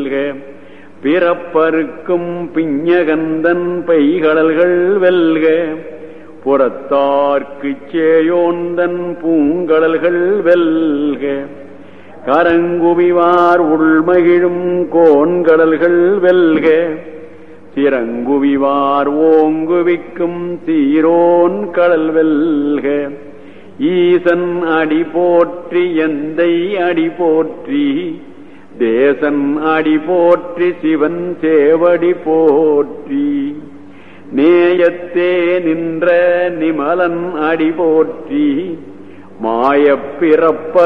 வெல்க பிறப்பருக்கும் பிஞகந்தன் பைகடல்கள் வெல்க புறத்தார்க்குச் சேயோந்தன் பூங்கடல்கள் வெல்க கரங்குவிவார் உள்மகிழும் கோன்கடல்கள் வெல்க சிறங்குவிவார் ஓங்குவிக்கும் சீரோன் கடல் வெல்க ஈசன் அடி போற்றி எந்தை அடி போற்றி தேசன் அடி போற்றி சிவன் சேவடி போற்றி நேயத்தே நின்ற நிமலன் அடி போற்றி மாயப் பிறப்ப